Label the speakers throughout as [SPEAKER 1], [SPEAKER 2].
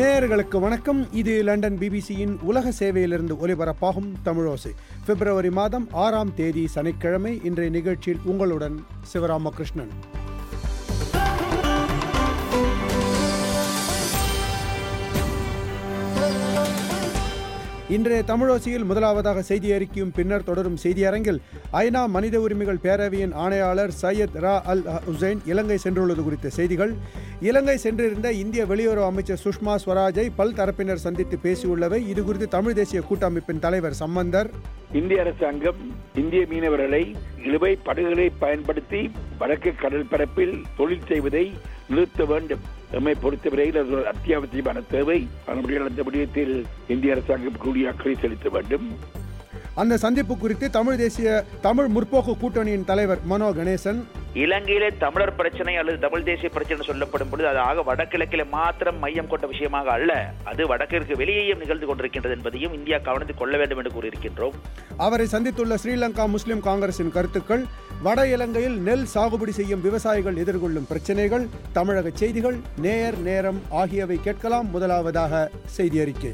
[SPEAKER 1] நேயர்களுக்கு வணக்கம் இது லண்டன் பிபிசியின் உலக சேவையிலிருந்து ஒலிபரப்பாகும் தமிழோசை பிப்ரவரி மாதம் ஆறாம் தேதி சனிக்கிழமை இன்றைய நிகழ்ச்சியில் உங்களுடன் சிவராமகிருஷ்ணன் இன்றைய தமிழோசையில் முதலாவதாக செய்தி அறிக்கையும் பின்னர் தொடரும் செய்தி அரங்கில் ஐநா மனித உரிமைகள் பேரவையின் ஆணையாளர் சையத் ரா அல் ஹுசைன் இலங்கை சென்றுள்ளது குறித்த செய்திகள் இலங்கை சென்றிருந்த இந்திய வெளியுறவு அமைச்சர் சுஷ்மா ஸ்வராஜை பல் தரப்பினர் சந்தித்து பேசியுள்ளவை இது குறித்து தமிழ் தேசிய கூட்டமைப்பின் தலைவர் சம்பந்தர்
[SPEAKER 2] இந்திய அரசாங்கம் இந்திய மீனவர்களை இழுவை படகுகளை பயன்படுத்தி வடக்கு கடல் பரப்பில் தொழில் செய்வதை நிறுத்த வேண்டும் நம்மை பொறுத்தவரையில் அது ஒரு அத்தியாவசியமான தேவை அதனுடைய அந்த விடயத்தில் இந்திய அரசாங்கம் கூடிய அக்கறை செலுத்த வேண்டும்
[SPEAKER 1] அந்த சந்திப்பு குறித்து தமிழ் தேசிய தமிழ் முற்போக்கு கூட்டணியின் தலைவர் மனோ கணேசன்
[SPEAKER 3] இலங்கையிலே தமிழர் பிரச்சனை அல்லது தமிழ் தேசிய பிரச்சனை சொல்லப்படும் பொழுது அது ஆக வடகிழக்கிலே மாத்திரம் மையம் கொண்ட விஷயமாக அல்ல அது வடக்கிற்கு வெளியேயும் நிகழ்ந்து கொண்டிருக்கின்றது என்பதையும் இந்தியா கவனத்தில் கொள்ள வேண்டும் என்று கூறியிருக்கின்றோம்
[SPEAKER 1] அவரை சந்தித்துள்ள ஸ்ரீலங்கா முஸ்லிம் காங்கிரசின் கருத்துக்கள் வட இலங்கையில் நெல் சாகுபடி செய்யும் விவசாயிகள் எதிர்கொள்ளும் பிரச்சனைகள் தமிழக செய்திகள் நேயர் நேரம் ஆகியவை கேட்கலாம் முதலாவதாக செய்தி அறிக்கை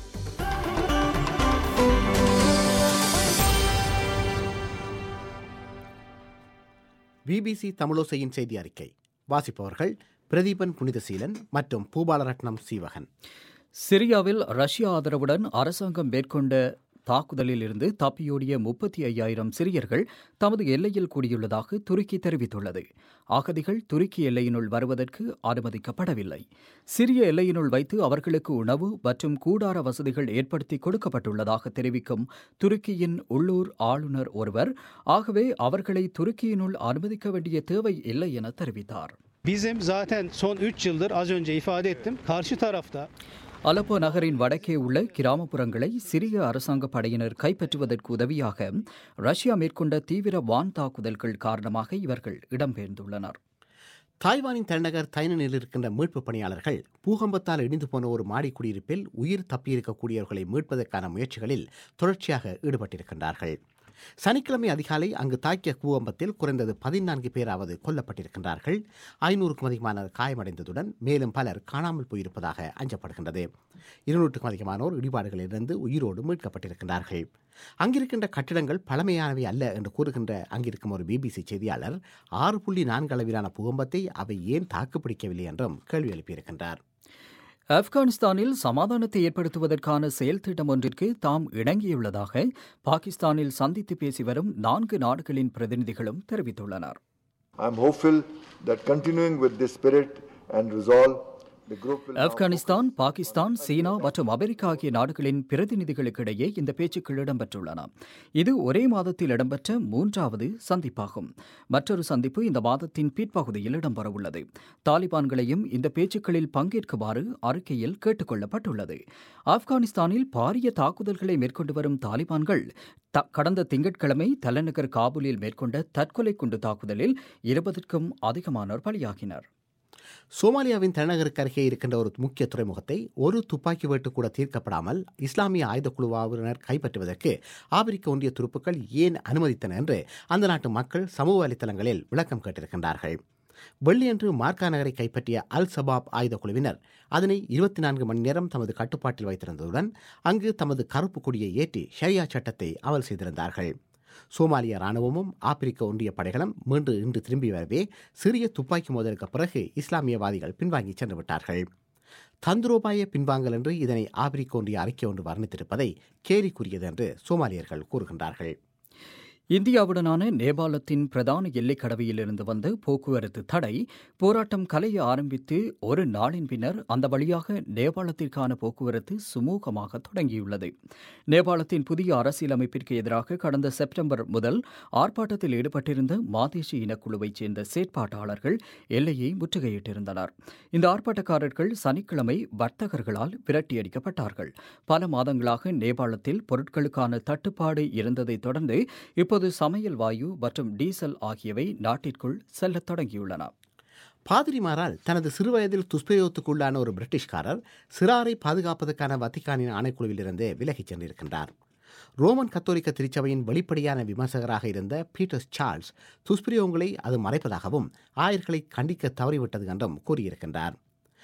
[SPEAKER 4] பிபிசி தமிழோசையின் செய்தி அறிக்கை வாசிப்பவர்கள் பிரதீபன் புனிதசீலன் மற்றும் பூபாலரட்னம் சீவகன்
[SPEAKER 5] சிரியாவில் ரஷ்யா ஆதரவுடன் அரசாங்கம் மேற்கொண்ட தாக்குதலில் இருந்து தப்பியோடிய முப்பத்தி ஐயாயிரம் சிரியர்கள் தமது எல்லையில் கூடியுள்ளதாக துருக்கி தெரிவித்துள்ளது அகதிகள் துருக்கி எல்லையினுள் வருவதற்கு அனுமதிக்கப்படவில்லை சிரிய எல்லையினுள் வைத்து அவர்களுக்கு உணவு மற்றும் கூடார வசதிகள் ஏற்படுத்தி கொடுக்கப்பட்டுள்ளதாக தெரிவிக்கும் துருக்கியின் உள்ளூர் ஆளுநர் ஒருவர் ஆகவே அவர்களை துருக்கியினுள் அனுமதிக்க வேண்டிய தேவை இல்லை என தெரிவித்தார்
[SPEAKER 6] Bizim zaten son 3 yıldır az önce ifade ettim. Karşı tarafta
[SPEAKER 5] Aleppo நகரின் வடக்கே உள்ள கிராமப்புறங்களை சிரிய அரசாங்க படையினர் கைப்பற்றுவதற்கு உதவியாக ரஷ்யா மேற்கொண்ட தீவிர வான் தாக்குதல்கள் காரணமாக இவர்கள் இடம்பெயர்ந்துள்ளனர்
[SPEAKER 4] தாய்வானின் தலைநகர் தைனனில் இருக்கின்ற மீட்பு பணியாளர்கள் பூகம்பத்தால் இடிந்து போன ஒரு மாடி குடியிருப்பில் உயிர் தப்பியிருக்கக்கூடியவர்களை மீட்பதற்கான முயற்சிகளில் தொடர்ச்சியாக ஈடுபட்டிருக்கின்றார்கள் சனிக்கிழமை அதிகாலை அங்கு தாக்கிய பூகம்பத்தில் குறைந்தது பதினான்கு பேராவது கொல்லப்பட்டிருக்கின்றார்கள் ஐநூறுக்கும் அதிகமானோர் காயமடைந்ததுடன் மேலும் பலர் காணாமல் போயிருப்பதாக அஞ்சப்படுகின்றது இருநூற்றுக்கும் அதிகமானோர் இடிபாடுகளிலிருந்து உயிரோடு மீட்கப்பட்டிருக்கின்றார்கள் அங்கிருக்கின்ற கட்டிடங்கள் பழமையானவை அல்ல என்று கூறுகின்ற அங்கிருக்கும் ஒரு பிபிசி செய்தியாளர் ஆறு புள்ளி நான்கு அளவிலான பூகம்பத்தை அவை ஏன் தாக்குப்பிடிக்கவில்லை என்றும் கேள்வி எழுப்பியிருக்கின்றார்
[SPEAKER 5] ஆப்கானிஸ்தானில் சமாதானத்தை ஏற்படுத்துவதற்கான செயல் திட்டம் ஒன்றிற்கு தாம் இணங்கியுள்ளதாக பாகிஸ்தானில் சந்தித்து பேசி வரும் நான்கு நாடுகளின் பிரதிநிதிகளும் தெரிவித்துள்ளனர்
[SPEAKER 7] I'm hopeful that continuing with this spirit and resolve, the group will now
[SPEAKER 5] Afghanistan Pakistan சீனா மற்றும் அமெரிக்கா ஆகிய நாடுகளின் பிரதிநிதிகளுக்கிடையே இந்த பேச்சுக்கள் இடம்பெற்றுள்ளன இது ஒரே மாதத்தில் இடம்பெற்ற மூன்றாவது சந்திப்பாகும் மற்றொரு சந்திப்பு இந்த மாதத்தின் பிற்பகுதியில் இடம்பெறவுள்ளது தாலிபான்களையும் இந்த பேச்சுக்களில் பங்கேற்குமாறு அறிக்கையில் கேட்டுக் கொள்ளப்பட்டுள்ளது ஆப்கானிஸ்தானில் பாரிய தாக்குதல்களை மேற்கொண்டு வரும் தாலிபான்கள் த- கடந்த திங்கட்கிழமை தலைநகர் காபூலில் மேற்கொண்ட தற்கொலை குண்டு தாக்குதலில் இருபதுக்கும் அதிகமானோர் பலியாகினர்
[SPEAKER 4] சோமாலியாவின் தலைநகருக்கு அருகே இருக்கின்ற ஒரு முக்கிய துறைமுகத்தை ஒரு துப்பாக்கி வேட்டு கூட தீர்க்கப்படாமல் இஸ்லாமிய ஆயுத குழுவாவினர் கைப்பற்றுவதற்கு ஆப்பிரிக்க ஒன்றிய துருப்புக்கள் ஏன் அனுமதித்தன என்று அந்த நாட்டு மக்கள் சமூக வலைத்தளங்களில் விளக்கம் கேட்டிருக்கின்றார்கள் வெள்ளியன்று மார்க்கா நகரை கைப்பற்றிய அல் சபாப் ஆயுத குழுவினர் அதனை இருபத்தி நான்கு மணி நேரம் தமது கட்டுப்பாட்டில் வைத்திருந்ததுடன் அங்கு தமது கருப்பு கொடியை ஏற்றி ஷரியா சட்டத்தை அமல் செய்திருந்தார்கள் சோமாலிய ராணுவமும் ஆப்பிரிக்க ஒன்றிய படைகளும் மீண்டும் இன்று திரும்பி வரவே சிறிய துப்பாக்கி மோதலுக்கு பிறகு இஸ்லாமியவாதிகள் பின்வாங்கி சென்று விட்டார்கள் தந்திரோபாய பின்வாங்கல் என்று இதனை ஆப்பிரிக்க ஒன்றிய அறிக்கை ஒன்று வர்ணித்திருப்பதை கேலிக்குரியது என்று சோமாலியர்கள் கூறுகின்றார்கள்
[SPEAKER 5] இந்தியாவுடனான நேபாளத்தின் பிரதான எல்லைக் கடவையிலிருந்து வந்த போக்குவரத்து தடை போராட்டம் கலைய ஆரம்பித்து ஒரு நாளின் பின்னர் அந்த வழியாக நேபாளத்திற்கான போக்குவரத்து சுமூகமாக தொடங்கியுள்ளது நேபாளத்தின் புதிய அரசியலமைப்பிற்கு எதிராக கடந்த செப்டம்பர் முதல் ஆர்ப்பாட்டத்தில் ஈடுபட்டிருந்த மாதேசி இனக்குழுவைச் சேர்ந்த செயற்பாட்டாளர்கள் எல்லையை முற்றுகையிட்டிருந்தனர் இந்த ஆர்ப்பாட்டக்காரர்கள் சனிக்கிழமை வர்த்தகர்களால் விரட்டியடிக்கப்பட்டார்கள் பல மாதங்களாக நேபாளத்தில் பொருட்களுக்கான தட்டுப்பாடு இருந்ததைத் தொடர்ந்து இப்போது சமையல் வாயு மற்றும் டீசல் ஆகியவை நாட்டிற்குள் செல்லத் தொடங்கியுள்ளன
[SPEAKER 4] பாதிரிமாரால் தனது சிறுவயதில் துஷ்பிரயோகத்துக்குள்ளான ஒரு பிரிட்டிஷ்காரர் சிறாரை பாதுகாப்பதற்கான வத்திக்கானின் ஆணைக்குழுவிலிருந்து விலகிச் சென்றிருக்கின்றார் ரோமன் கத்தோலிக்க திருச்சபையின் வெளிப்படையான விமர்சகராக இருந்த பீட்டர்ஸ் சார்ல்ஸ் துஷ்பிரயோகங்களை அது மறைப்பதாகவும் ஆயர்களை கண்டிக்க தவறிவிட்டது என்றும் கூறியிருக்கின்றார்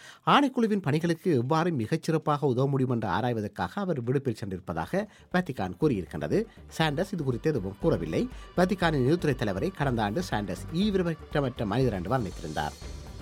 [SPEAKER 4] ஆணைக்குழுவின் பணிகளுக்கு எவ்வாறு மிகச்சிறப்பாக உதவ முடியும் என்று ஆராய்வதற்காக அவர் விடுப்பில் சென்றிருப்பதாக வத்திகான் கூறியிருக்கின்றது சாண்டர்ஸ் இது குறித்து எதுவும் கூறவில்லை வத்திகானின் நிதித்துறை தலைவரை கடந்த ஆண்டு சாண்டர்ஸ் ஈவிரமற்ற மனிதர் என்று வர்ணித்திருந்தார்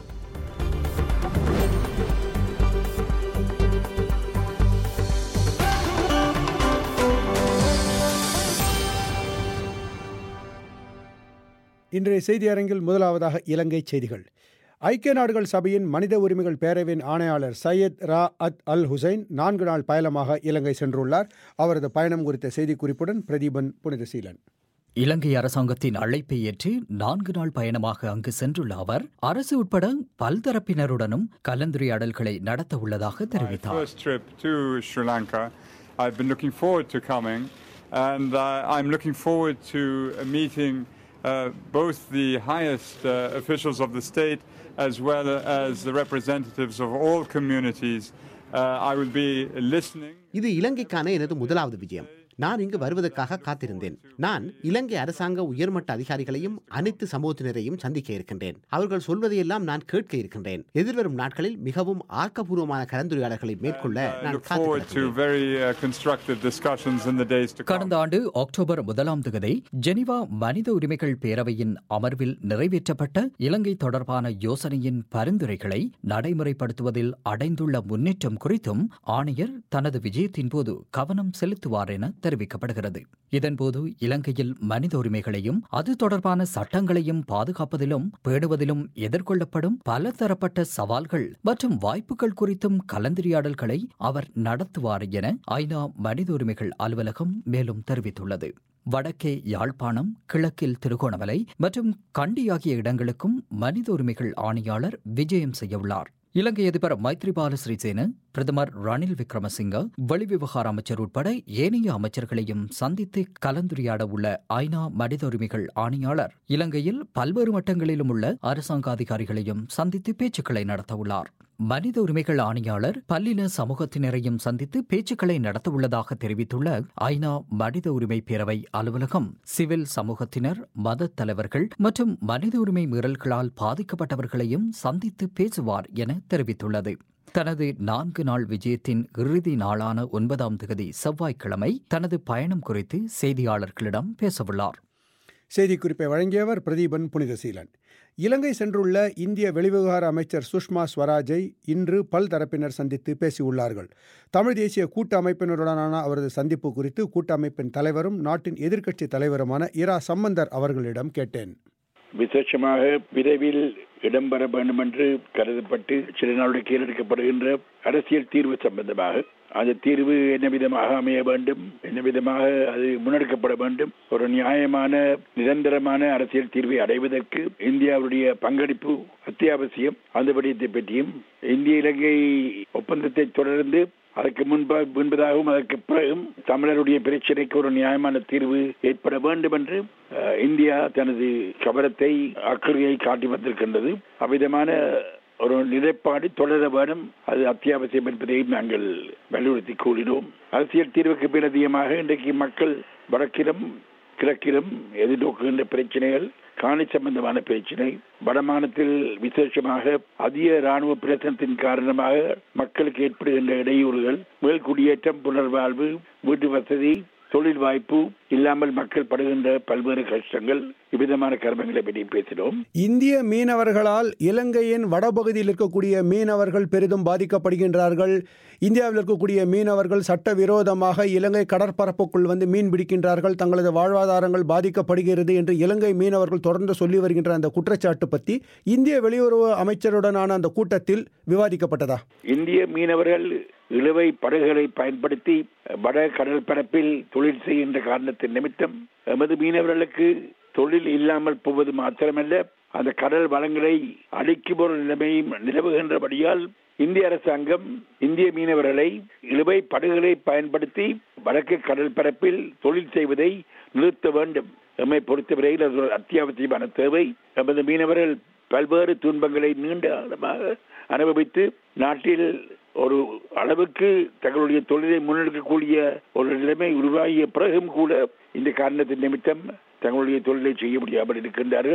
[SPEAKER 1] இன்றைய செய்தி அரங்கில் முதலாவதாக இலங்கை செய்திகள் ஐக்கிய நாடுகள் சபையின் மனித உரிமைகள் பேரவையின் ஆணையாளர் சையத் ரா அத் அல் ஹுசைன் நான்கு நாள் பயணமாக இலங்கை சென்றுள்ளார் அவரது பயணம் குறித்த செய்திக்குறிப்புடன் பிரதீபன் புனிதசீலன்
[SPEAKER 5] இலங்கை அரசாங்கத்தின் அழைப்பை ஏற்று நான்கு நாள் பயணமாக அங்கு சென்றுள்ள அவர் அரசு உட்பட பல்தரப்பினருடனும் கலந்துரையாடல்களை நடத்த உள்ளதாக
[SPEAKER 8] my
[SPEAKER 5] தெரிவித்தார்
[SPEAKER 8] first trip to Sri Lanka. I've been looking forward to coming, and uh, I'm looking forward to uh, meeting uh, both the highest uh, officials of the state as well as the representatives of all communities. Uh, I will be listening.
[SPEAKER 4] இது இலங்கைக்கான எனது முதலாவது விஜயம் நான் இங்கு வருவதற்காக காத்திருந்தேன் நான் இலங்கை அரசாங்க உயர்மட்ட அதிகாரிகளையும் அனைத்து சமூகத்தினரையும் சந்திக்க இருக்கின்றேன் அவர்கள் சொல்வதையெல்லாம் நான் கேட்க இருக்கின்றேன் எதிர்வரும் நாட்களில் மிகவும் ஆக்கப்பூர்வமான கலந்துரையாடல்களை மேற்கொள்ள
[SPEAKER 8] I
[SPEAKER 4] நான்
[SPEAKER 8] look forward to
[SPEAKER 4] காத்திருக்கிறேன்
[SPEAKER 8] very uh, constructive discussions in the days to come.
[SPEAKER 5] கடந்த ஆண்டு அக்டோபர் முதலாம் தேதி ஜெனீவா மனித உரிமைகள் பேரவையின் அமர்வில் நிறைவேற்றப்பட்ட இலங்கை தொடர்பான யோசனையின் பரிந்துரைகளை நடைமுறைப்படுத்துவதில் அடைந்துள்ள முன்னேற்றம் குறித்தும் ஆணையர் தனது விஜயத்தின் போது கவனம் செலுத்துவார் என தெரிவிக்கப்படுகிறது இதன்போது இலங்கையில் மனித உரிமைகளையும் அது தொடர்பான சட்டங்களையும் பாதுகாப்பதிலும் பேணுவதிலும் எதிர்கொள்ளப்படும் பல தரப்பட்ட சவால்கள் மற்றும் வாய்ப்புகள் குறித்தும் கலந்துரையாடல்களை அவர் நடத்துவார் என ஐநா மனித உரிமைகள் அலுவலகம் மேலும் தெரிவித்துள்ளது வடக்கே யாழ்ப்பாணம் கிழக்கில் திருகோணமலை மற்றும் கண்டி ஆகிய இடங்களுக்கும் மனித உரிமைகள் ஆணையாளர் விஜயம் செய்யவுள்ளார் இலங்கை அதிபர் மைத்ரிபால சிறிசேன பிரதமர் ரணில் விக்ரமசிங்க வெளிவிவகார அமைச்சர் உட்பட ஏனைய அமைச்சர்களையும் சந்தித்து கலந்துரையாட உள்ள ஐநா மனித உரிமைகள் ஆணையாளர் இலங்கையில் பல்வேறு மட்டங்களிலும் உள்ள அரசாங்க அதிகாரிகளையும் சந்தித்து பேச்சுக்களை நடத்தவுள்ளார் மனித உரிமைகள் ஆணையாளர் பல்லின சமூகத்தினரையும் சந்தித்து பேச்சுக்களை நடத்தவுள்ளதாக தெரிவித்துள்ள ஐநா மனித உரிமை பேரவை அலுவலகம் சிவில் சமூகத்தினர் மதத் தலைவர்கள் மற்றும் மனித உரிமை மீறல்களால் பாதிக்கப்பட்டவர்களையும் சந்தித்து பேசுவார் என தெரிவித்துள்ளது தனது நான்கு நாள் விஜயத்தின் இறுதி நாளான ஒன்பதாம் தேதி செவ்வாய்க்கிழமை தனது பயணம் குறித்து செய்தியாளர்களிடம் பேசவுள்ளார்
[SPEAKER 1] செய்திக்குறிப்பை வழங்கியவர் பிரதீபன் புனிதசீலன் இலங்கை சென்றுள்ள இந்திய வெளிவிவகார அமைச்சர் சுஷ்மா ஸ்வராஜை இன்று பல்தரப்பினர் சந்தித்து பேசியுள்ளார்கள் தமிழ் தேசிய கூட்டு அமைப்பினருடனான அவரது சந்திப்பு குறித்து கூட்டமைப்பின் தலைவரும் நாட்டின் எதிர்க்கட்சி தலைவருமான இரா சம்பந்தர் அவர்களிடம் கேட்டேன்
[SPEAKER 2] விசேஷமாக விரைவில் இடம்பெற வேண்டும் என்று கருதப்பட்டு சில நாளுடைய கீழெடுக்கப்படுகின்ற அரசியல் தீர்வு சம்பந்தமாக அந்த தீர்வு என்ன விதமாக அமைய வேண்டும் என்ன விதமாக அது முன்னெடுக்கப்பட வேண்டும் ஒரு நியாயமான நிரந்தரமான அரசியல் தீர்வை அடைவதற்கு இந்தியாவுடைய பங்களிப்பு அத்தியாவசியம் அந்த விடயத்தை பற்றியும் இந்திய இலங்கை ஒப்பந்தத்தை தொடர்ந்து அதற்கு முன்பாக முன்பதாகவும் அதற்கு பிறகும் தமிழருடைய பிரச்சனைக்கு ஒரு நியாயமான தீர்வு ஏற்பட வேண்டும் என்று அஹ், இந்தியா தனது கவனத்தை அக்கறையை காட்டி வந்திருக்கின்றது அவ்விதமான ஒரு நிலைப்பாடு தொடர வேண்டும் அது அத்தியாவசியம் என்பதையும் நாங்கள் வலியுறுத்தி கூறினோம் அரசியல் தீர்வுக்கு பிரதியமாக இன்றைக்கு மக்கள் வடக்கிலும் கிழக்கிலும் எதிர்நோக்குகின்ற பிரச்சனைகள் காணி சம்பந்தமான பிரச்சனை வடமானத்தில் விசேஷமாக அதிக ராணுவ பிரச்சனத்தின் காரணமாக மக்களுக்கு ஏற்படுகின்ற இடையூறுகள் மேல் குடியேற்றம் புனர்வாழ்வு வீட்டு வசதி தொழில் வாய்ப்பு இல்லாமல் மக்கள் படுகின்ற பல்வேறு கஷ்டங்கள் இவ்விதமான கர்மங்களை பற்றி பேசினோம்
[SPEAKER 1] இந்திய மீனவர்களால் இலங்கையின் வடபகுதியில் இருக்கக்கூடிய மீனவர்கள் பெரிதும் பாதிக்கப்படுகின்றார்கள் இந்தியாவில் இருக்கக்கூடிய மீனவர்கள் சட்டவிரோதமாக இலங்கை கடற்பரப்புக்குள் வந்து மீன் பிடிக்கின்றார்கள் தங்களது வாழ்வாதாரங்கள் பாதிக்கப்படுகிறது என்று இலங்கை மீனவர்கள் தொடர்ந்து சொல்லி வருகின்ற அந்த குற்றச்சாட்டு பற்றி இந்திய வெளியுறவு அமைச்சருடனான அந்த கூட்டத்தில் விவாதிக்கப்பட்டதா
[SPEAKER 2] இந்திய மீனவர்கள் இழுவை படகுகளை பயன்படுத்தி வட கடல் பரப்பில் தொழில் செய்கின்ற காரணத்தின் நிமித்தம் எமது மீனவர்களுக்கு தொழில் இல்லாமல் போவது மாத்திரமல்ல அந்த கடல் வளங்களை அழிக்கும் ஒரு நிலைமையும் நிலவுகின்றபடியால் இந்திய அரசாங்கம் இந்திய மீனவர்களை இழுவை படகுகளை பயன்படுத்தி வடக்கு கடல் பரப்பில் தொழில் செய்வதை நிறுத்த வேண்டும் எம்மை பொறுத்தவரையில் அது ஒரு அத்தியாவசியமான தேவை எமது மீனவர்கள் பல்வேறு துன்பங்களை நீண்ட காலமாக அனுபவித்து நாட்டில் ஒரு அளவுக்கு தங்களுடைய தொழிலை முன்னெடுக்கக்கூடிய ஒரு நிலைமை உருவாகிய பிறகும் கூட இந்த காரணத்தின் நிமித்தம் தங்களுடைய தொழிலை செய்ய முடியாமல் இருக்கின்றார்கள்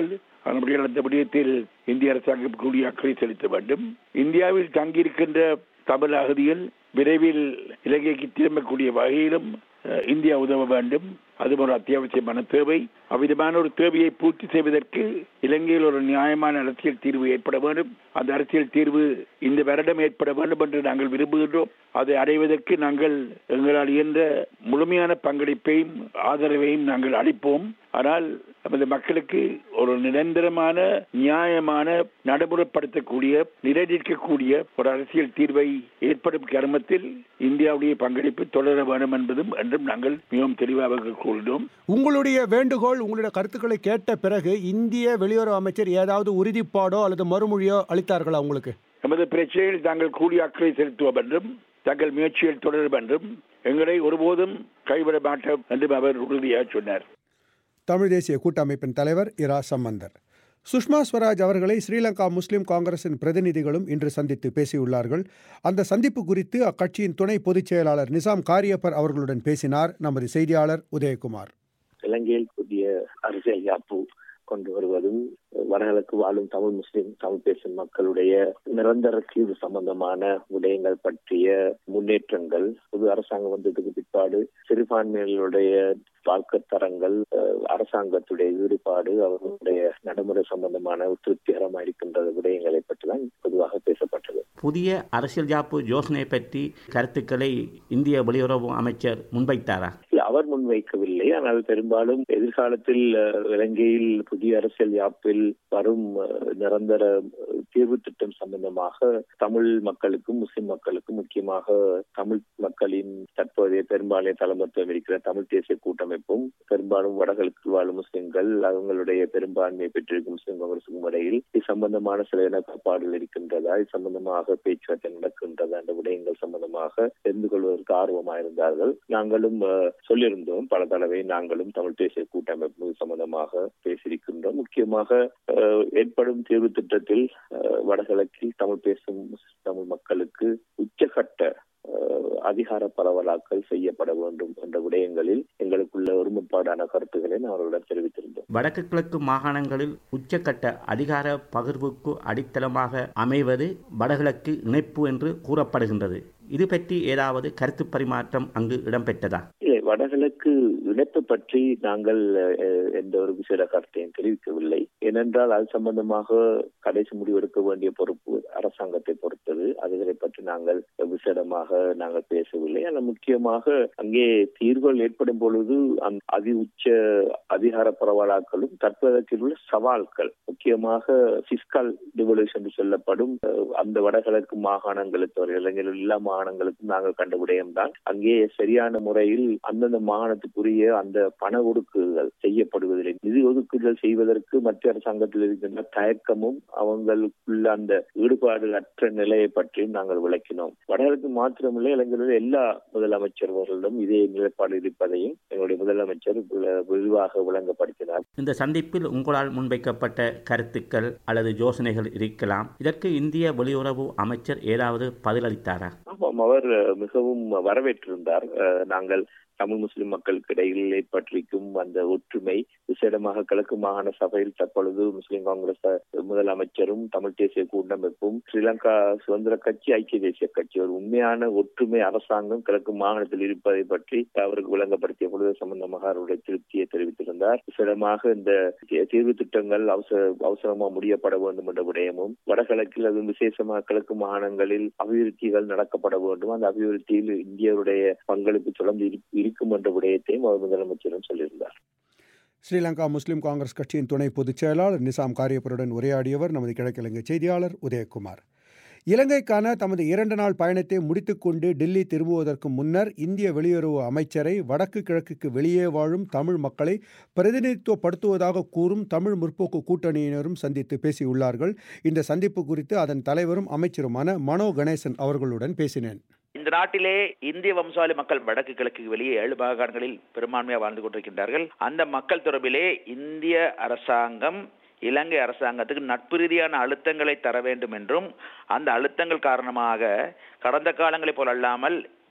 [SPEAKER 2] அதனுடைய அந்த விடயத்தில் இந்திய அரசாங்கம் கூடிய அக்கறை செலுத்த வேண்டும் இந்தியாவில் தங்கியிருக்கின்ற தமிழ் அகதிகள் விரைவில் இலங்கைக்கு திரும்பக்கூடிய வகையிலும் அஹ், இந்தியா உதவ வேண்டும் அது ஒரு அத்தியாவசியமான தேவை அவ்விதமான ஒரு தேவையை பூர்த்தி செய்வதற்கு இலங்கையில் ஒரு நியாயமான அரசியல் தீர்வு ஏற்பட வேண்டும் அந்த அரசியல் தீர்வு இந்த வருடம் ஏற்பட வேண்டும் என்று நாங்கள் விரும்புகின்றோம் அதை அடைவதற்கு நாங்கள் எங்களால் இயன்ற முழுமையான பங்களிப்பையும் ஆதரவையும் நாங்கள் அளிப்போம் ஆனால் நமது மக்களுக்கு ஒரு நிரந்தரமான நியாயமான நடைமுறைப்படுத்தக்கூடிய நிலைநிற்கக்கூடிய ஒரு அரசியல் தீர்வை ஏற்படும் கர்மத்தில் இந்தியாவுடைய பங்களிப்பு தொடர வேண்டும் என்பதும் என்றும் நாங்கள் மிகவும் தெளிவாக கூறினோம்
[SPEAKER 1] உங்களுடைய வேண்டுகோள் உங்களுடைய கருத்துக்களை கேட்ட பிறகு இந்திய வெளியுறவு அமைச்சர் ஏதாவது உறுதிப்பாடோ அல்லது மறுமொழியோ அளித்தார்களா உங்களுக்கு
[SPEAKER 2] நமது பிரச்சனையில் தாங்கள் கூடிய அக்கறை செலுத்துவோம் என்றும் தங்கள் முயற்சியில் தொடரும் என்றும் எங்களை ஒருபோதும் கைவிட மாட்டோம் என்றும் அவர் உறுதியாக சொன்னார்
[SPEAKER 1] தமிழ் தேசிய கூட்டமைப்பின் தலைவர் இரா சம்பந்தர் சுஷ்மா ஸ்வராஜ் அவர்களை ஸ்ரீலங்கா முஸ்லிம் காங்கிரசின் பிரதிநிதிகளும் இன்று சந்தித்து பேசியுள்ளார்கள் அந்த சந்திப்பு குறித்து அக்கட்சியின் துணை பொதுச் செயலாளர் நிசாம் காரியப்பர் அவர்களுடன் பேசினார் நமது செய்தியாளர் உதயகுமார்
[SPEAKER 9] இலங்கையில் புதிய அரசியல் யாப்பு கொண்டு வருவதும் வடகிழக்கு வாழும் தமிழ் முஸ்லிம் தமிழ் பேசும் மக்களுடைய நிரந்தர தீர்வு சம்பந்தமான விடயங்கள் பற்றிய முன்னேற்றங்கள் புது அரசாங்கம் வந்ததுக்கு பிற்பாடு சிறுபான்மையினருடைய வாழ்க்கை தரங்கள் அஹ், அரசாங்கத்துடைய ஈடுபாடு அவர்களுடைய நடைமுறை சம்பந்தமான திருப்திகரமாக இருக்கின்ற விடயங்களை பற்றி தான் பொதுவாக பேசப்பட்டது
[SPEAKER 10] புதிய அரசியல் ஜாப்பு யோசனை பற்றி கருத்துக்களை இந்திய வெளியுறவு அமைச்சர் முன்வைத்தாரா
[SPEAKER 9] இல்ல, அவர் முன்வைக்கவில்லை ஆனால் பெரும்பாலும் எதிர்காலத்தில் அஹ், இலங்கையில் புதிய அரசியல் யாப்பில் வரும் அஹ், நிரந்தர அஹ், தீர்வு திட்டம் சம்பந்தமாக தமிழ் மக்களுக்கும் முஸ்லிம் மக்களுக்கும் முக்கியமாக தமிழ் மக்களின் தற்போதைய பெரும்பான்மை தலைமத்துவம் இருக்கிற தமிழ் தேசிய கூட்டமைப்பும் பெரும்பாலும் வடகிழக்கு வாழும் முஸ்லிம்கள் அவங்களுடைய பெரும்பான்மையை பெற்றிருக்கும் முஸ்லிம் காங்கிரசுக்கும் இடையில் இது சம்பந்தமான சில இணக்கப்பாடுகள் இருக்கின்றதா இது சம்பந்தமாக பேச்சுவார்த்தை நடக்கின்றதா என்ற விடயங்கள் சம்பந்தமாக தெரிந்து கொள்வதற்கு ஆர்வமாக இருந்தார்கள் நாங்களும் அஹ், சொல்லியிருந்தோம் பல தடவை நாங்களும் தமிழ் தேசிய கூட்டமைப்பு சம்பந்தமாக பேசியிருக்கின்றோம் முக்கியமாக அஹ், ஏற்படும் தீர்வு திட்டத்தில் அஹ், வடகிழக்கில் தமிழ் பேசும் தமிழ் மக்களுக்கு உச்சகட்ட அஹ், அதிகார பரவலாக்கல் செய்யப்பட வேண்டும் என்ற விடயங்களில் எங்களுக்குள்ள ஒருமுப்பாடான கருத்துக்களை நான் அவர்களிடம் தெரிவித்திருந்தோம்
[SPEAKER 10] வடக்கு கிழக்கு மாகாணங்களில் உச்சக்கட்ட அதிகார பகிர்வுக்கு அடித்தளமாக அமைவது வடகிழக்கு இணைப்பு என்று கூறப்படுகின்றது இது பற்றி ஏதாவது கருத்து பரிமாற்றம் அங்கு இடம்பெற்றதா
[SPEAKER 9] இல்லை வடகிழக்கு இணைப்பு பற்றி நாங்கள் அஹ், எந்த ஒரு விசேட கருத்தையும் தெரிவிக்கவில்லை ஏனென்றால் அது சம்பந்தமாக கடைசி முடிவெடுக்க வேண்டிய பொறுப்பு அரசாங்கத்தை பொறுத்தது அதுகளை பற்றி நாங்கள் விசேடமாக நாங்கள் பேசவில்லை ஆனால் முக்கியமாக அங்கே தீர்வுகள் ஏற்படும் பொழுது அந்த அதி உச்ச அதிகார பரவலாக்களும் தற்போதையில் உள்ள சவால்கள் முக்கியமாக பிஸ்கல் டிவல்யூஷன் என்று சொல்லப்படும் அஹ், அந்த வடகிழக்கு மாகாணங்களுக்கு ஒரு இளைஞர்கள் எல்லா மாகாணங்களுக்கும் நாங்கள் கண்ட விடயம்தான் அங்கே சரியான முறையில் அந்தந்த மாகாணத்துக்குரிய அந்த பண ஒதுக்குகள் செய்யப்படுவதில்லை நிதி ஒதுக்குதல் செய்வதற்கு மத்திய அரசாங்கத்தில் இருக்கின்ற தயக்கமும் அவங்களுக்குள்ள அந்த ஈடுபாடு அற்ற நிலையை பற்றியும் நாங்கள் விளக்கினோம் வடகிழக்கு மாத்திரமில்லை இளைஞர்கள் எல்லா முதலமைச்சர்களிடம் இதே நிலைப்பாடு இருப்பதையும் எங்களுடைய முதலமைச்சர் விள- விரிவாக விளங்கப்படுத்தினார்
[SPEAKER 10] இந்த சந்திப்பில் உங்களால் முன்வைக்கப்பட்ட கருத்துக்கள் அல்லது யோசனைகள் இருக்கலாம் இதற்கு இந்திய வெளியுறவு அமைச்சர் ஏதாவது பதிலளித்தாரா
[SPEAKER 9] ஆமாம் அவர் அஹ், மிகவும் வரவேற்றிருந்தார் அஹ், நாங்கள் தமிழ் முஸ்லிம் மக்களுக்கு இடையில் ஏற்பட்டிருக்கும் அந்த ஒற்றுமை விசேடமாக கிழக்கு மாகாண சபையில் தற்பொழுது முஸ்லிம் காங்கிரஸ் அஹ், முதலமைச்சரும் தமிழ் தேசிய கூட்டமைப்பும் ஸ்ரீலங்கா சுதந்திர கட்சி ஐக்கிய தேசிய கட்சி ஒரு உண்மையான ஒற்றுமை அரசாங்கம் கிழக்கு மாகாணத்தில் இருப்பதை பற்றி அவருக்கு விளங்கப்படுத்திய பொழுது சம்பந்தமாக அவருடைய திருப்தியை தெரிவித்திருந்தார் விசேடமாக இந்த தீ- தீர்வு திட்டங்கள் அவசர அவசரமா முடியப்பட வேண்டும் என்ற விடயமும் வடகிழக்கில் அதுவும் விசேஷமாக கிழக்கு மாகாணங்களில் அபிவிருத்திகள் நடக்கப்பட வேண்டும் அந்த அபிவிருத்தியில் இந்தியருடைய பங்களிப்பு தொடர்ந்து இரு- இருக்கும் என்ற விடயத்தையும் அவர் முதலமைச்சரும் சொல்லியிருந்தார்
[SPEAKER 1] ஸ்ரீலங்கா முஸ்லிம் காங்கிரஸ் கட்சியின் துணை பொதுச் செயலாளர் நிசாம் காரியப்பருடன் உரையாடியவர் நமது கிழக்கிழங்கை செய்தியாளர் உதயகுமார் இலங்கைக்கான தமது இரண்டு நாள் பயணத்தை முடித்துக்கொண்டு டெல்லி திரும்புவதற்கு முன்னர் இந்திய வெளியுறவு அமைச்சரை வடக்கு கிழக்குக்கு வெளியே வாழும் தமிழ் மக்களை பிரதிநிதித்துவப்படுத்துவதாக கூறும் தமிழ் முற்போக்கு கூட்டணியினரும் சந்தித்து பேசியுள்ளார்கள் இந்த சந்திப்பு குறித்து அதன் தலைவரும் அமைச்சருமான மனோ கணேசன் அவர்களுடன் பேசினேன்
[SPEAKER 3] இந்த நாட்டிலே இந்திய வம்சாவளி மக்கள் வடக்கு கிழக்கு வெளியே ஏழு மாகாணங்களில் பெரும்பான்மையாக வாழ்ந்து கொண்டிருக்கின்றார்கள் அந்த மக்கள் தொடர்பிலே இந்திய அரசாங்கம் இலங்கை அரசாங்கத்துக்கு நட்பு ரீதியான அழுத்தங்களை தர வேண்டும் என்றும் அந்த அழுத்தங்கள் காரணமாக கடந்த காலங்களைப் போல் அல்லாமல்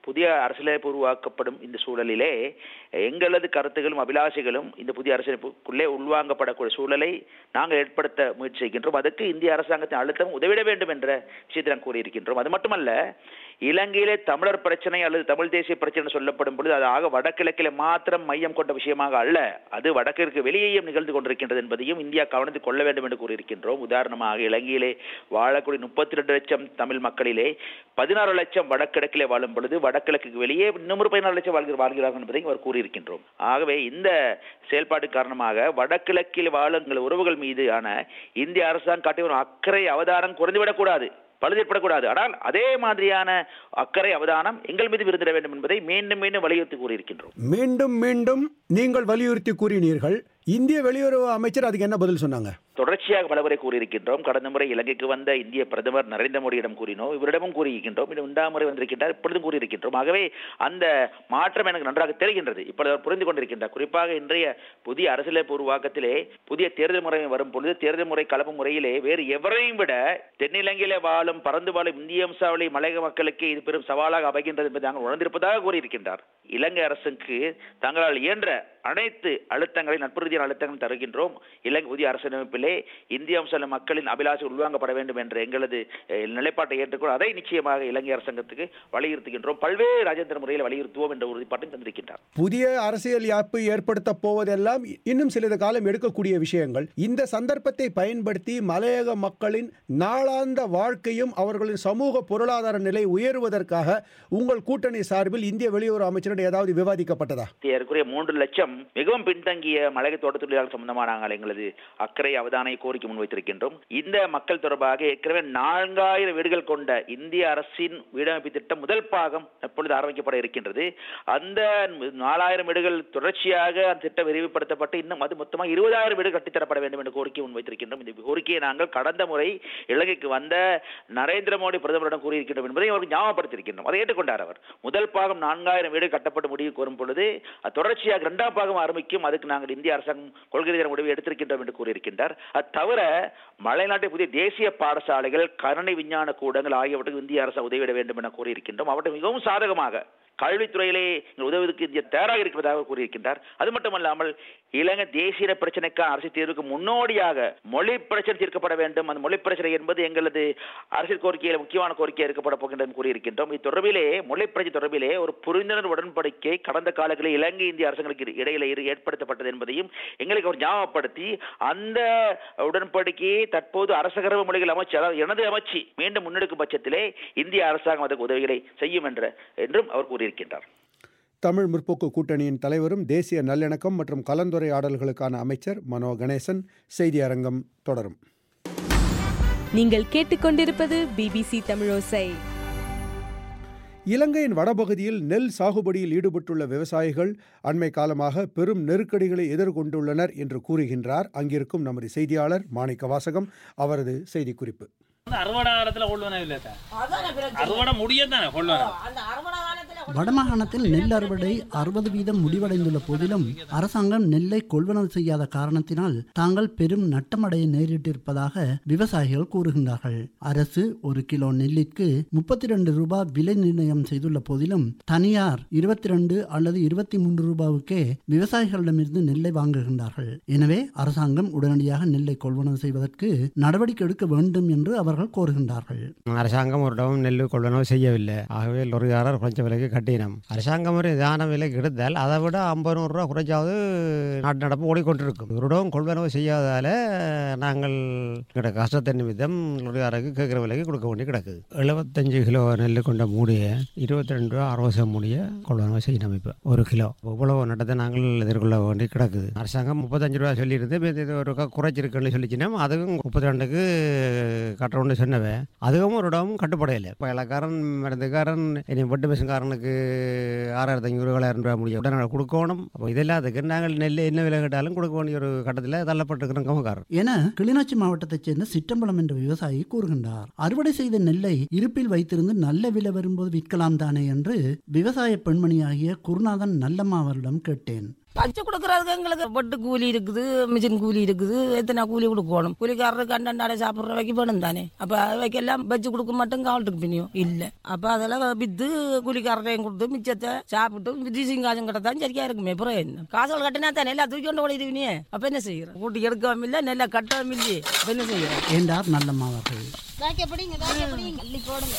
[SPEAKER 3] புதிய அரசியலமைப்பு உருவாக்கப்படும் இந்த சூழலிலே எங்களது கருத்துகளும் அபிலாஷைகளும் இந்த புதிய அரசியலமைப்புக்குள்ளே உள்வாங்கப்படக்கூடிய சூழலை நாங்கள் ஏற்படுத்த முயற்சி செய்கின்றோம் அதற்கு இந்திய அரசாங்கத்தின் அழுத்தம் உதவிட வேண்டும் என்ற விஷயத்தை நாம் கூறியிருக்கின்றோம் அது மட்டுமல்ல இலங்கையிலே தமிழர் பிரச்சனை அல்லது தமிழ் தேசிய பிரச்சனை சொல்லப்படும் பொழுது அது ஆக வடகிழக்கிலே மாத்திரம் மையம் கொண்ட விஷயமாக அல்ல அது வடக்கிற்கு வெளியேயும் நிகழ்ந்து கொண்டிருக்கின்றது என்பதையும் இந்தியா கவனத்தில் கொள்ள வேண்டும் என்று கூறியிருக்கின்றோம் உதாரணமாக இலங்கையிலே வாழக்கூடிய முப்பத்தி ரெண்டு லட்சம் தமிழ் மக்களிலே பதினாறு லட்சம் வடகிழக்கிலே வாழும் பொழுது வடகிழக்குக்கு வெளியே இன்னும் பதினாறு லட்சம் வாழ்கிற வாழ்கிறார்கள் என்பதையும் அவர் கூறியிருக்கின்றோம் ஆகவே இந்த செயல்பாடு காரணமாக வடகிழக்கில் வாழும் எங்கள் உறவுகள் மீது ஆன இந்திய அரசாங்கம் காட்டிய ஒரு அக்கறை அவதாரம் குறைந்துவிடக்கூடாது பழுதேற்படக்கூடாது ஆனால் அதே மாதிரியான அக்கறை அவதானம் எங்கள் மீது விருந்திட வேண்டும் என்பதை மீண்டும் மீண்டும் வலியுறுத்தி கூறியிருக்கின்றோம்
[SPEAKER 1] மீண்டும் மீண்டும் நீங்கள் வலியுறுத்தி கூறினீர்கள் இந்திய வெளியுறவு அமைச்சர் அதுக்கு என்ன பதில் சொன்னாங்க
[SPEAKER 3] தொடர்ச்சியாக பலமுறை கூறியிருக்கின்றோம் கடந்த முறை இலங்கைக்கு வந்த இந்திய பிரதமர் நரேந்திர மோடியிடம் கூறினோம் இவரிடமும் கூறியிருக்கின்றோம் இன்னும் இரண்டாம் முறை வந்திருக்கின்றார் இப்பொழுதும் கூறியிருக்கின்றோம் ஆகவே அந்த மாற்றம் எனக்கு நன்றாக தெரிகின்றது இப்பொழுது அவர் புரிந்து கொண்டிருக்கின்றார் குறிப்பாக இன்றைய புதிய அரசியலமைப்பு உருவாக்கத்திலே புதிய தேர்தல் முறை வரும் பொழுது தேர்தல் முறை கலப்பு முறையிலே வேறு எவரையும் விட தென்னிலங்கையிலே வாழும் பறந்து வாழும் இந்திய வம்சாவளி மலையக மக்களுக்கு இது பெரும் சவாலாக அமைகின்றது என்பதை நாங்கள் உணர்ந்திருப்பதாக கூறியிருக்கின்றார் இலங்கை அரசுக்கு தங்களால் இயன்ற அனைத்து அழுத்தங்களை நட்பு ரீதியான அழுத்தங்கள் தருகின்றோம் இலங்கை புதிய அரசியலமைப்பிலே இந்திய வம்சாவளி மக்களின் அபிலாஷை உள்வாங்கப்பட வேண்டும் என்ற எங்களது அஹ், நிலைப்பாட்டை ஏற்றுக்கொள் அதை நிச்சயமாக இலங்கை அரசாங்கத்துக்கு வலியுறுத்துகின்றோம் பல்வேறு ராஜேந்திர முறையில் வலியுறுத்துவோம் என்ற உறுதிப்பாட்டையும் தந்திருக்கின்றார்
[SPEAKER 1] புதிய அரசியல் யாப்பு ஏற்படுத்த போவதெல்லாம் இன்னும் சிறிது காலம் எடுக்கக்கூடிய விஷயங்கள் இந்த சந்தர்ப்பத்தை பயன்படுத்தி மலையக மக்களின் நாளாந்த வாழ்க்கையும் அவர்களின் சமூக பொருளாதார நிலை உயர்வதற்காக உங்கள் கூட்டணி சார்பில் இந்திய வெளியுறவு அமைச்சரிடம் ஏதாவது விவாதிக்கப்பட்டதா
[SPEAKER 3] ஏறக்குறைய மூன்று லட்சம் மிகவும் பின்தங்கிய மலைய தோட்ட தொழிலாளர் சம்பந்தமாக நாங்கள் எங்களது அக்கறை அவதானை கோரிக்கை முன்வைத்திருக்கின்றோம் இந்த மக்கள் தொடர்பாக ஏற்கனவே நான்காயிரம் வீடுகள் கொண்ட இந்திய அரசின் வீடமைப்பு திட்டம் முதல் பாகம் எப்பொழுது ஆரம்பிக்கப்பட இருக்கின்றது அந்த நாலாயிரம் வீடுகள் தொடர்ச்சியாக அந்த திட்டம் விரிவுபடுத்தப்பட்டு இன்னும் அது மொத்தமாக இருபதாயிரம் வீடு கட்டித்தரப்பட வேண்டும் என்ற கோரிக்கை முன்வைத்திருக்கின்றோம் இந்த கோரிக்கையை நாங்கள் கடந்த முறை இலங்கைக்கு வந்த நரேந்திர மோடி பிரதமரிடம் கூறியிருக்கின்றோம் என்பதை அவருக்கு ஞாபகப்படுத்தியிருக்கின்றோம் அதை ஏற்றுக்கொண்டார் அவர் முதல் பாகம் நான்காயிரம் வீடு கட்டப்பட்டு முடிவு கோரும் பொழுது அது தொடர்ச்சியாக இரண்டாம் பாகம் ஆரம்பிக்கும் அதுக்கு நாங்கள் இந்திய அரசாங்கம் கொள்கை ரீதியான முடிவு எடுத்திருக்கின்றோம் என்று கூறியிருக்கின்றார் அது தவிர மலைநாட்டு புதிய தேசிய பாடசாலைகள் கணனி விஞ்ஞான கூடங்கள் ஆகியவற்றுக்கு இந்திய அரசு உதவிட வேண்டும் என கூறியிருக்கின்றோம் அவற்றை மிகவும் சாதகமாக கல்வித்துறையிலே எங்கள் உதவுவதற்கு இந்தியா தயாராக இருப்பதாக கூறியிருக்கின்றார் அது மட்டுமல்லாமல் இலங்கை தேசிய பிரச்சனைக்கான அரசியல் தீர்வுக்கு முன்னோடியாக மொழி பிரச்சனை தீர்க்கப்பட வேண்டும் அந்த மொழி பிரச்சனை என்பது எங்களது அரசியல் கோரிக்கையில் முக்கியமான கோரிக்கை இருக்கப்பட போகின்றது என்று கூறியிருக்கின்றோம் இது தொடர்பிலே மொழி பிரச்சனை தொடர்பிலே ஒரு புரிந்துணர்வு உடன்படிக்கை கடந்த காலங்களில் இலங்கை இந்திய அரசுகளுக்கு இடையில இரு- ஏற்படுத்தப்பட்டது என்பதையும் எங்களுக்கு அவர் ஞாபகப்படுத்தி அந்த உடன்படிக்கையை தற்போது அரசகரவு மொழிகள் அமைச்சு அதாவது எனது அமைச்சு மீண்டும் முன்னெடுக்கும் பட்சத்திலே இந்திய அரசாங்கம் அதற்கு உதவிகளை செய்யும் என்ற என்றும் அவர் கூறியிருக்கின்றார்
[SPEAKER 1] தமிழ் முற்போக்கு கூட்டணியின் தலைவரும் தேசிய நல்லிணக்கம் மற்றும் கலந்துரையாடல்களுக்கான அமைச்சர் மனோ கணேசன் செய்தி அரங்கம் தொடரும்
[SPEAKER 11] நீங்கள் கேட்டுக்கொண்டிருப்பது பிபிசி தமிழோசை
[SPEAKER 1] இலங்கையின் வடபகுதியில் நெல் சாகுபடியில் ஈடுபட்டுள்ள விவசாயிகள் அண்மை காலமாக பெரும் நெருக்கடிகளை எதிர்கொண்டுள்ளனர் என்று கூறுகின்றார் அங்கிருக்கும் நமது செய்தியாளர் மாணிக்க வாசகம் அவரது செய்திக்குறிப்பு
[SPEAKER 12] அறுவடை காலத்துல கொள்வன இல்ல சார் அறுவடை முடியத்தானே கொள்வன
[SPEAKER 13] வடமாகாணத்தில் நெல் அறுவடை அறுபது வீதம் முடிவடைந்துள்ள போதிலும் அரசாங்கம் நெல்லை கொள்வனவு செய்யாத காரணத்தினால் தாங்கள் பெரும் நட்டமடைய நேரிட்டிருப்பதாக விவசாயிகள் கூறுகின்றார்கள் அரசு ஒரு கிலோ நெல்லிற்கு முப்பத்தி ரெண்டு ரூபாய் விலை நிர்ணயம் செய்துள்ள போதிலும் தனியார் இருபத்தி ரெண்டு அல்லது இருபத்தி மூன்று ரூபாவுக்கே விவசாயிகளிடமிருந்து நெல்லை வாங்குகின்றார்கள் எனவே அரசாங்கம் உடனடியாக நெல்லை கொள்வனவு செய்வதற்கு நடவடிக்கை எடுக்க வேண்டும் என்று அவர்கள் கோருகின்றார்கள்
[SPEAKER 14] அரசாங்கம் ஒரு இடமும் நெல் கொள்வனவு செய்யவில்லை ஆகவே லொரிகாரர் குறைஞ்ச விலைக்கு கட்டினோம் அரசாங்கம் ஒரு இதான விலைக்கு எடுத்தால் அதை விட ஐம்பது நூறு ரூபா குறைச்சாவது நாட்டு நடப்பு ஓடிக்கொண்டிருக்கும் ஒரு இடமும் கொள்வனவு செய்யாததால் நாங்கள் எங்களோட கஷ்டத்தை நிமித்தம் லொரிகாரருக்கு கேட்குற விலைக்கு கொடுக்க வேண்டி கிடக்குது எழுபத்தஞ்சு கிலோ நெல் கொண்ட மூடிய இருபத்தி ரெண்டு ரூபா அறுபது சம் மூடிய கொள்வனவு செய்யணும் இப்போ ஒரு கிலோ இவ்வளவு நடத்தை நாங்கள் எதிர்கொள்ள வேண்டி கிடக்குது அரசாங்கம் முப்பத்தஞ்சு ரூபா சொல்லியிருந்து இப்ப இது ஒரு க- குறைச்சிருக்குன்னு சொல்லிச்சுன்னா அதுவும் முப்பத்தி ரெண்டுக்கு கட்டுறோன்னு சொன்னவன் அதுவும் ஒரு இடம் கட்டுப்படையில்லை இப்போ இலக்காரன் மருந்துக்காரன் இனி வெட்டு மிஷின்காரனுக்கு ஆறாயிரத்தி ஐநூறு ஏழாயிரம் ரூபாய் முடியும் உடனே கொடுக்கணும் அப்போ இதெல்லாம் அதுக்கு நாங்கள் நெல் என்ன விலை கேட்டாலும் கொடுக்க வேண்டிய ஒரு கட்டத்தில் தள்ளப்பட்டிருக்கிறோம் கமக்காரன்
[SPEAKER 13] என கிளிநொச்சி மாவட்டத்தைச் சேர்ந்த சிற்றம்பலம் என்ற விவசாயி கூறுகின்றார் அறுவடை செய்த நெல்லை இருப்பில் வைத்திருந்து நல்ல விலை வரும்போது விற்கலாம் தானே என்று விவசாய பெண்மணியாகிய குருநாதன் நல்லம்மா அவரிடம் கேட்டேன்
[SPEAKER 15] பச்சை கொடுக்கறதுக்கு எங்களுக்கு பட்டு கூலி இருக்குது மிஷின் கூலி இருக்குது எத்தனை கூலி கொடுக்கணும் கூலிக்காரருக்கு அண்டை சாப்பிட்ற வைக்க வேணும் தானே அப்ப வைக்கெல்லாம் வச்சு கொடுக்க மட்டும் காவல்ட்டுக்கு பின்னியும் இல்ல அப்ப அதெல்லாம் வித்து கூலிக்காரரையும் கொடுத்து மிச்சத்தை சாப்பிட்டு விதிசிங் காசும் கிட்டத்தான் சரியா இருக்குமே அப்புறம் என்ன காசுகள் கட்டினா தானே எல்லாம் தூக்கி கொண்டு ஓடிடுவீனே அப்ப என்ன செய்யறோம் கூட்டி எடுக்கவும் இல்லை நெல்லை கட்டவும் இல்லையே அப்ப என்ன செய்யறோம்
[SPEAKER 13] என்றார் நல்லம்மா அவர்கள்
[SPEAKER 16] வாய்க்கப்படிங்க வாய்க்கப்படிங்க அள்ளி போடுங்க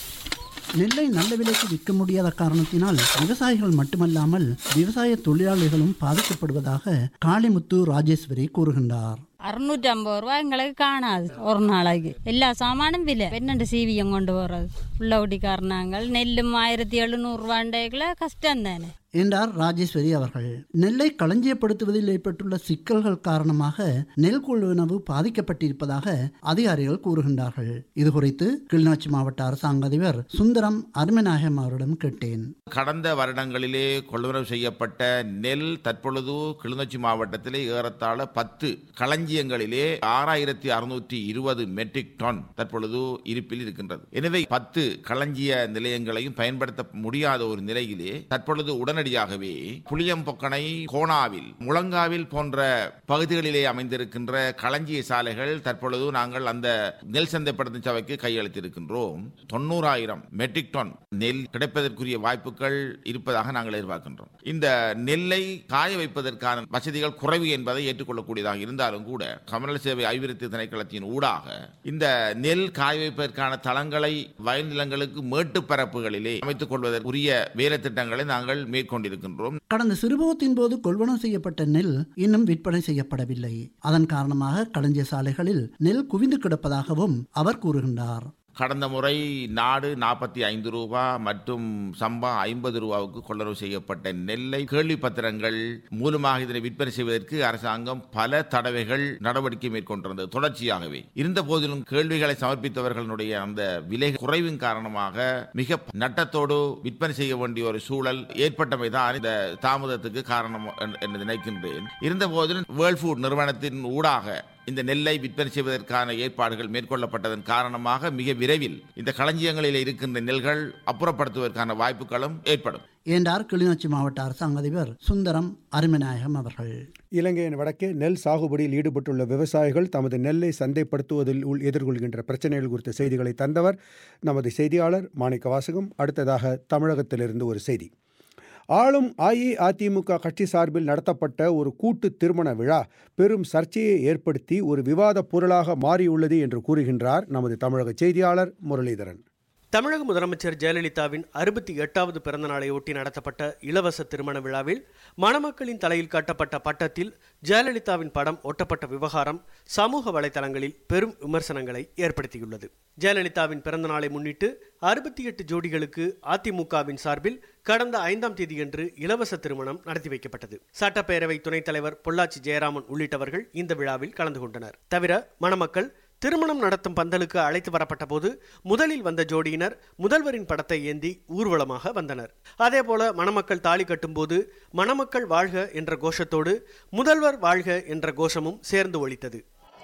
[SPEAKER 13] நெல்லை நல்ல விலைக்கு விற்க முடியாத காரணத்தினால் விவசாயிகள் மட்டுமல்லாமல் விவசாய தொழிலாளிகளும் பாதிக்கப்படுவதாக காளிமுத்து ராஜேஸ்வரி கூறுகின்றார்
[SPEAKER 16] அறுநூற்றி ஐம்பது ரூபா எங்களுக்கு காணாது ஒரு நாளைக்கு எல்லா சாமானும் விலை பன்னெண்டு சீவியம் கொண்டு போறது உள்ள ஒட்டிக்காரனாங்கள் நெல்லும் ஆயிரத்தி எழுநூறு ரூபாண்டைக்குள்ள கஷ்டம் தானே
[SPEAKER 13] என்றார் ராஜேஸ்வரி அவர்கள் நெல்லை களஞ்சியப்படுத்துவதில் ஏற்பட்டுள்ள சிக்கல்கள் காரணமாக நெல் கொள்வனவு பாதிக்கப்பட்டிருப்பதாக அதிகாரிகள் கூறுகின்றார்கள் இது குறித்து கிளிநொச்சி மாவட்ட அரசாங்க அதிபர் சுந்தரம் அருமநாயகம் அவரிடம் கேட்டேன்
[SPEAKER 17] கடந்த வருடங்களிலே கொள்வனவு செய்யப்பட்ட நெல் தற்பொழுது கிளிநொச்சி மாவட்டத்திலே ஏறத்தாழ பத்து களஞ்சியங்களிலே ஆறாயிரத்தி அறுநூற்றி இருபது மெட்ரிக் டன் தற்பொழுது இருப்பில் இருக்கின்றது எனவே பத்து களஞ்சிய நிலையங்களையும் பயன்படுத்த முடியாத ஒரு நிலையிலே தற்பொழுது உடனடியாகவே புளியம்பொக்கனை கோணாவில் முழங்காவில் போன்ற பகுதிகளிலே அமைந்திருக்கின்ற களஞ்சிய சாலைகள் தற்பொழுது நாங்கள் அந்த நெல் சந்தைப்படுத்தும் சபைக்கு கையளித்திருக்கின்றோம் தொண்ணூறாயிரம் மெட்ரிக் டன் நெல் கிடைப்பதற்குரிய வாய்ப்புகள் இருப்பதாக நாங்கள் எதிர்பார்க்கின்றோம் இந்த நெல்லை காய வைப்பதற்கான வசதிகள் குறைவு என்பதை ஏற்றுக்கொள்ளக்கூடியதாக இருந்தாலும் கூட கமநல சேவை அபிவிருத்தி திணைக்களத்தின் ஊடாக இந்த நெல் காய வைப்பதற்கான தளங்களை வயல் நிலங்களுக்கு மேட்டு பரப்புகளிலே அமைத்துக் கொள்வதற்குரிய வேலை திட்டங்களை நாங்கள் மேற்கொண்டிருக்கின்றோம்
[SPEAKER 13] கடந்த சிறுபோகத்தின் போது கொள்வனவு செய்யப்பட்ட நெல் இன்னும் விற்பனை செய்யப்படவில்லை அதன் காரணமாக களஞ்சிய சாலைகளில் நெல் குவிந்து கிடப்பதாகவும் அவர் கூறுகின்றார்
[SPEAKER 17] கடந்த முறை நாடு நாற்பத்தி ஐந்து ரூபா மற்றும் சம்பா ஐம்பது ரூபாவுக்கு கொள்ளளவு செய்யப்பட்ட நெல்லை கேள்வி பத்திரங்கள் மூலமாக இதனை விற்பனை செய்வதற்கு அரசாங்கம் பல தடவைகள் நடவடிக்கை மேற்கொண்டிருந்தது தொடர்ச்சியாகவே இருந்த போதிலும் கேள்விகளை சமர்ப்பித்தவர்களுடைய அந்த விலை குறைவின் காரணமாக மிக நட்டத்தோடு விற்பனை செய்ய வேண்டிய ஒரு சூழல் ஏற்பட்டமைதான் இந்த தாமதத்துக்கு காரணம் என்று நினைக்கின்றேன் இருந்த போதிலும் வேர்ல்ட் ஃபுட் நிறுவனத்தின் ஊடாக இந்த நெல்லை விற்பனை செய்வதற்கான ஏற்பாடுகள் மேற்கொள்ளப்பட்டதன் காரணமாக மிக விரைவில் இந்த களஞ்சியங்களில் இருக்கின்ற நெல்கள் அப்புறப்படுத்துவதற்கான வாய்ப்புகளும் ஏற்படும்
[SPEAKER 13] என்றார் கிளிநொச்சி மாவட்ட அரசாங்க அதிபர் சுந்தரம் அருமநாயகம் அவர்கள்
[SPEAKER 1] இலங்கையின் வடக்கே நெல் சாகுபடியில் ஈடுபட்டுள்ள விவசாயிகள் தமது நெல்லை சந்தைப்படுத்துவதில் உள் எதிர்கொள்கின்ற பிரச்சனைகள் குறித்த செய்திகளை தந்தவர் நமது செய்தியாளர் மாணிக்க வாசகம் அடுத்ததாக தமிழகத்திலிருந்து ஒரு செய்தி ஆளும் அஇஅதிமுக கட்சி சார்பில் நடத்தப்பட்ட ஒரு கூட்டு திருமண விழா பெரும் சர்ச்சையை ஏற்படுத்தி ஒரு விவாத பொருளாக மாறியுள்ளது என்று கூறுகின்றார் நமது தமிழக செய்தியாளர் முரளிதரன்
[SPEAKER 18] தமிழக முதலமைச்சர் ஜெயலலிதாவின் அறுபத்தி எட்டாவது பிறந்த நாளையொட்டி நடத்தப்பட்ட இலவச திருமண விழாவில் மணமக்களின் தலையில் காட்டப்பட்ட பட்டத்தில் ஜெயலலிதாவின் படம் ஒட்டப்பட்ட விவகாரம் சமூக வலைதளங்களில் பெரும் விமர்சனங்களை ஏற்படுத்தியுள்ளது ஜெயலலிதாவின் பிறந்த நாளை முன்னிட்டு அறுபத்தி எட்டு ஜோடிகளுக்கு அதிமுகவின் சார்பில் கடந்த ஐந்தாம் தேதியன்று இலவச திருமணம் நடத்தி வைக்கப்பட்டது சட்டப்பேரவை துணைத் தலைவர் பொள்ளாச்சி ஜெயராமன் உள்ளிட்டவர்கள் இந்த விழாவில் கலந்து கொண்டனர் தவிர மணமக்கள் திருமணம் நடத்தும் பந்தலுக்கு அழைத்து வரப்பட்ட போது முதலில் வந்த ஜோடியினர் முதல்வரின் படத்தை ஏந்தி ஊர்வலமாக வந்தனர் அதேபோல மணமக்கள் தாலி கட்டும்போது மணமக்கள் வாழ்க என்ற கோஷத்தோடு முதல்வர் வாழ்க என்ற கோஷமும் சேர்ந்து ஒலித்தது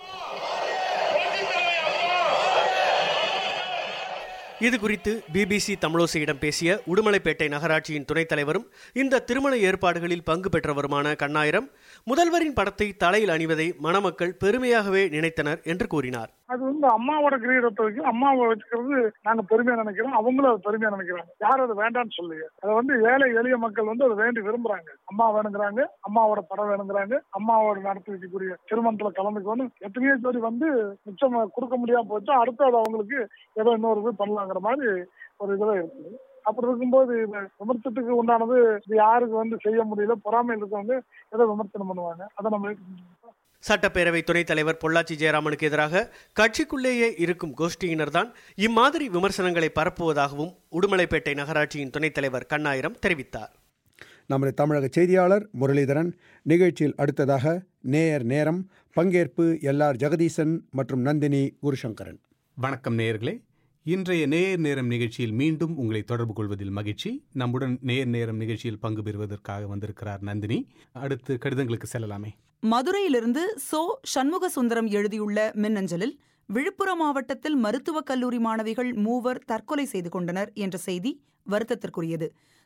[SPEAKER 18] இது குறித்து பிபிசி தமிழோசையிடம் பேசிய உடுமலைப்பேட்டை நகராட்சியின் துணைத் தலைவரும் இந்த திருமண ஏற்பாடுகளில் பங்கு பெற்றவருமான கண்ணாயிரம் முதல்வரின் படத்தை தலையில் அணிவதை மணமக்கள் பெருமையாகவே நினைத்தனர் என்று கூறினார்
[SPEAKER 19] அது வந்து அம்மாவோட கிரீடத்தை வச்சு அம்மாவை வச்சுக்கிறது நாங்க பெருமையா நினைக்கிறோம் அவங்களும் அது பெருமையா நினைக்கிறாங்க யாரும் அது வேண்டாம்னு சொல்லுங்க அதை வந்து ஏழை எளிய மக்கள் வந்து அதை வேண்டி விரும்புறாங்க அம்மா வேணுங்கிறாங்க அம்மாவோட படம் வேணுங்கிறாங்க அம்மாவோட நடத்தி வைக்கக்கூடிய திருமணத்துல கலந்துக்கணும் எத்தனையோ ஜோடி வந்து மிச்சம் கொடுக்க முடியாம போச்சு அடுத்து அது அவங்களுக்கு ஏதோ இன்னொரு இது பண்ணலாங்கிற மாதிரி ஒரு இதுவே இருக்குது அப்படி இருக்கும்போது இது விமர்சனத்துக்கு உண்டானது இது யாருக்கு வந்து செய்ய முடியல பொறாமையில் இருக்கவங்க ஏதோ விமர்சனம் பண்ணுவாங்க அதை நம்ம
[SPEAKER 18] சட்டப்பேரவை துணைத் தலைவர் பொள்ளாச்சி ஜெயராமனுக்கு எதிராக கட்சிக்குள்ளேயே இருக்கும் கோஷ்டியினர் தான் இம்மாதிரி விமர்சனங்களை பரப்புவதாகவும் உடுமலைப்பேட்டை நகராட்சியின் துணைத் தலைவர் கண்ணாயிரம் தெரிவித்தார்
[SPEAKER 1] நமது தமிழக செய்தியாளர் முரளிதரன் நிகழ்ச்சியில் அடுத்ததாக நேயர் நேரம் பங்கேற்பு எல்ஆர் ஜெகதீசன் மற்றும் நந்தினி குருசங்கரன்
[SPEAKER 20] வணக்கம் நேயர்களே இன்றைய நேர் நேரம் நிகழ்ச்சியில் மீண்டும் உங்களை தொடர்பு கொள்வதில் மகிழ்ச்சி நம்முடன் நேர் நேரம் நிகழ்ச்சியில் பங்கு பெறுவதற்காக வந்திருக்கிறார் நந்தினி அடுத்து கடிதங்களுக்கு செல்லலாமே
[SPEAKER 21] மதுரையிலிருந்து சோ சண்முக சுந்தரம் எழுதியுள்ள மின்னஞ்சலில் விழுப்புரம் மாவட்டத்தில் மருத்துவக் கல்லூரி மாணவிகள் மூவர் தற்கொலை செய்து கொண்டனர் என்ற செய்தி வருத்தத்திற்குரியது